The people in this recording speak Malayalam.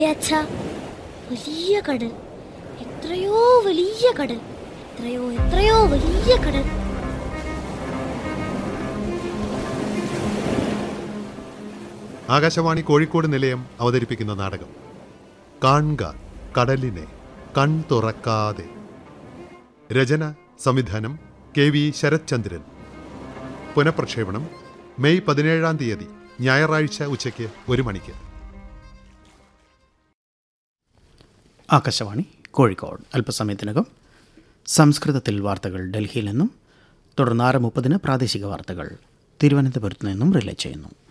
അച്ഛാ വലിയ കടൽ എത്രയോ വലിയ കടൽ എത്രയോ എത്രയോ വലിയ കടൽ ആകാശവാണി കോഴിക്കോട് നിലയം അവതരിപ്പിക്കുന്ന നാടകം കാൺക കടലിനെ കൺ തുറക്കാതെ രചന സംവിധാനം കെ വി ശരത്ചന്ദ്രൻ പുനഃപ്രക്ഷേപണം മെയ് പതിനേഴാം തീയതി ഞായറാഴ്ച ഉച്ചയ്ക്ക് ഒരു മണിക്ക് ആകാശവാണി കോഴിക്കോട് അല്പസമയത്തിനകം സംസ്കൃതത്തിൽ വാർത്തകൾ ഡൽഹിയിൽ നിന്നും തുടർന്ന് ആറ് മുപ്പതിന് പ്രാദേശിക വാർത്തകൾ തിരുവനന്തപുരത്ത് നിന്നും റിലേ ചെയ്യുന്നു